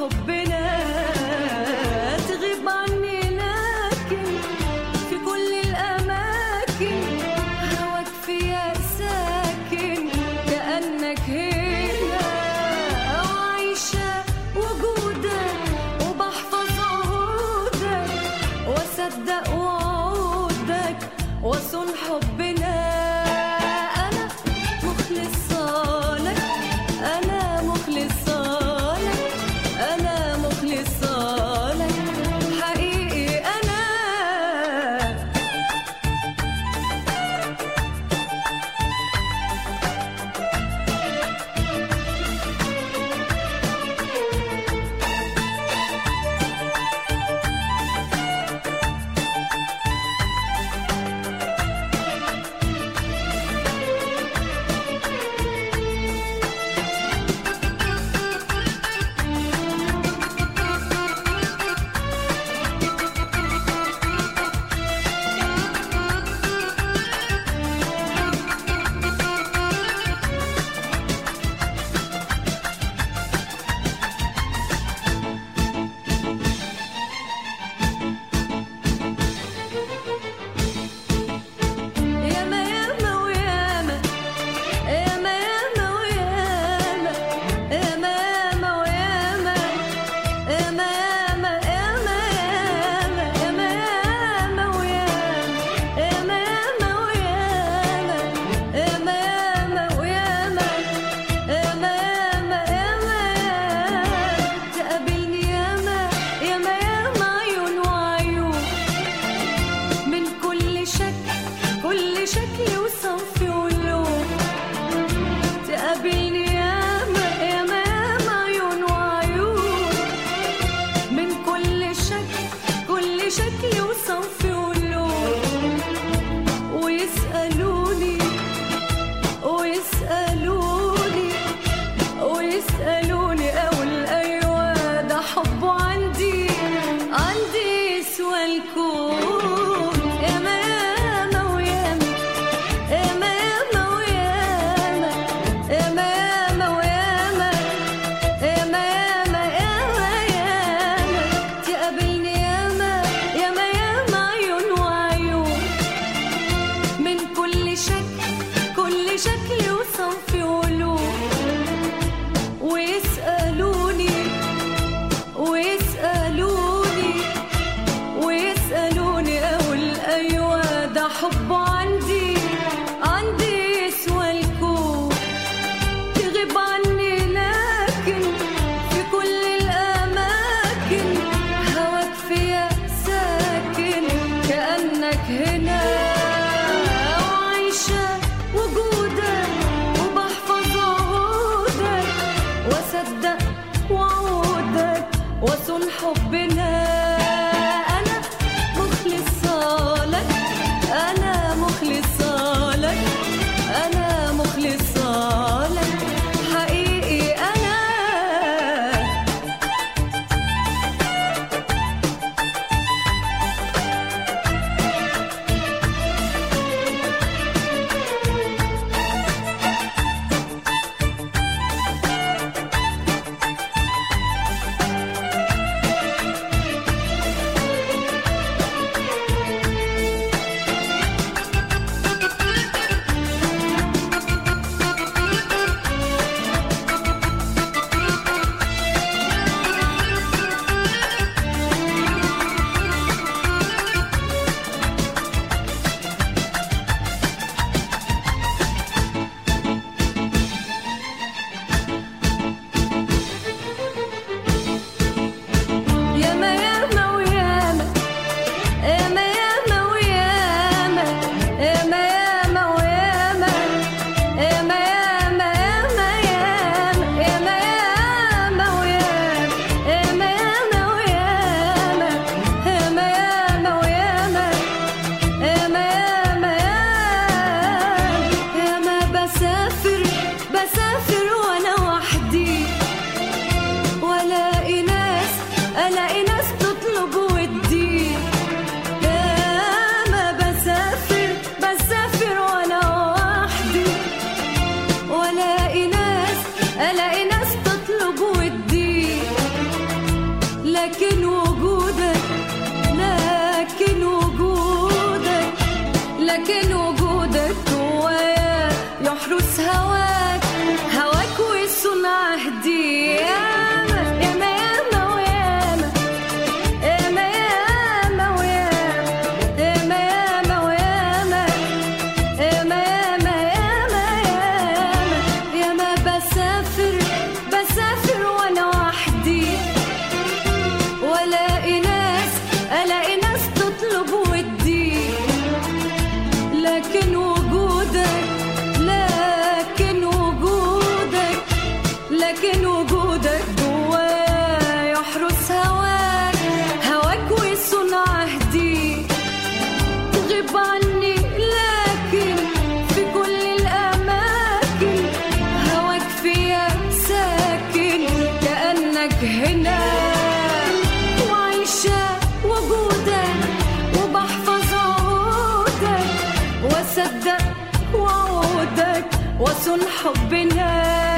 حبنا تغيب عني لكن في كل الأماكن هواك فيا ساكن كأنك هنا وعايشة وجودك وبحفظ عهودك وأصدق وعودك وأصون حبنا أنا مخلصة لك أنا مخلصة لك أنا مخلصة لك حقيقي أنا ياما ياما وياما ياما ياما وياما ياما ياما وياما ياما ياما ياما ياما ياما وياما ياما ياما وياما ياما ياما وياما ياما ياما ياما تقابلني ياما ياما ياما عيون وعيون من كل شكل كل شكل وصف ولون تقابلني ياما ياما ياما عيون وعيون من كل شكل كل شكل وصف ولون ويسألوني ويسألوني ويسألوني أقول أيوة ده حبه عندي عندي سوى الكون ياما ياما وياما ياما ياما وياما ياما ياما وياما ياما ياما ياما ياما تقابلني ياما ياما ياما عيون وعيون من كل شكل كل شكل وصنف ولون ويسألوني ويسألوني ويسألوني أقول أيوة ده حب عندي عندي سوى الكون تغيب عني لكن في كل الأماكن هواك فيا ساكن كأنك هنا وعايشة وجودك وبحفظ عهودك وأصدق وعودك وأصون حبنا أنا مخلصة لك أنا مخلصة لك أنا مخلصة لك حقيقي أنا وصن حبنا